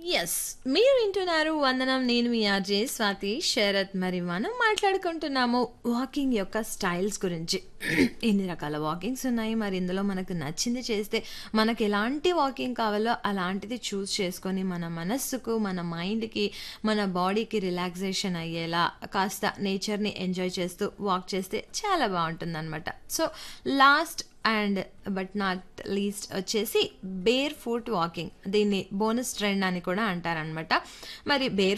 yes మీరు వింటున్నారు వందనం నేను మీ ఆర్జే స్వాతి శరత్ మరి మనం మాట్లాడుకుంటున్నాము వాకింగ్ యొక్క స్టైల్స్ గురించి ఎన్ని రకాల వాకింగ్స్ ఉన్నాయి మరి ఇందులో మనకు నచ్చింది చేస్తే మనకు ఎలాంటి వాకింగ్ కావాలో అలాంటిది చూస్ చేసుకొని మన మనస్సుకు మన మైండ్కి మన బాడీకి రిలాక్సేషన్ అయ్యేలా కాస్త నేచర్ని ఎంజాయ్ చేస్తూ వాక్ చేస్తే చాలా బాగుంటుంది అనమాట so last and but not least వచ్చేసి బేర్ ఫుట్ వాకింగ్ దీన్ని బోనస్ ట్రెండ్ అని కూడా అంటారనమాట మరి బేర్